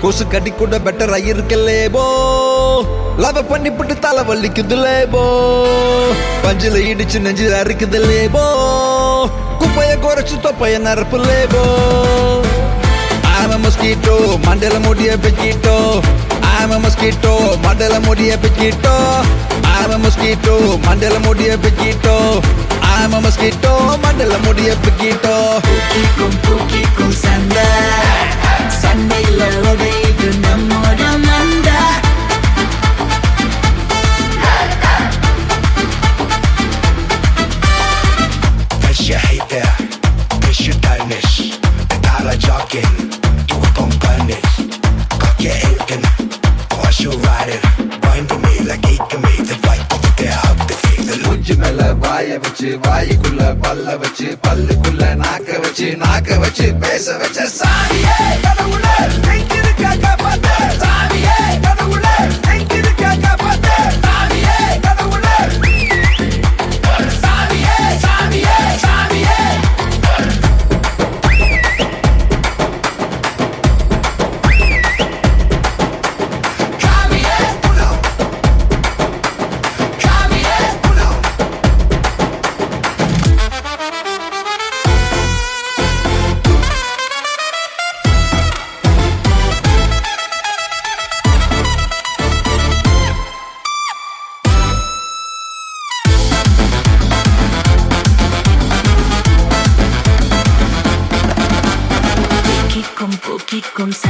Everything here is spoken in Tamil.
கொசு கடி கூட பெட்டரா இருக்கலேபோ லவ பண்ணி போட்டு தலை வலிக்குது லேபோ பஞ்சில இடிச்சு நெஞ்சு அரிக்குது லேபோ குப்பைய குறைச்சு தொப்பைய நரப்பு லேபோ I'm a mosquito, மண்டல முடிய பிச்சிட்டோ I'm a mosquito, மண்டல முடிய பிச்சிட்டோ I'm a mosquito, மண்டல முடிய பிச்சிட்டோ I'm a mosquito, மண்டல முடிய பிச்சிட்டோ பூக்கிக்கும் பூக்கிக்கும் சண்டை சண்டையில உடையுது நம்மோட மண்டை Cause you hate there, cause you done this. The dollar jogging, you were gon' burn it. Got you aching, watch you riding. Wind to me like aching me. The fight over there, hug the thing, the loot. மூஞ்சி மேல வாய வச்சு வாய்க்குள்ள பல்ல வச்சு பல்லுக்குள்ள நாக்க வச்சு நாக்க வச்சு பேச வச்ச சாமியே கடவுளே எங்கிருக்க காப்பாத்து சாமியே கடவுளே எங்கிருக்க காப்பாத்து சாமியே கடவுளே சாமியே சாமியே சாமியே Kanye, pull up. Kanye, pull up. பூக்கிக்கும் பூக்கிக்கும்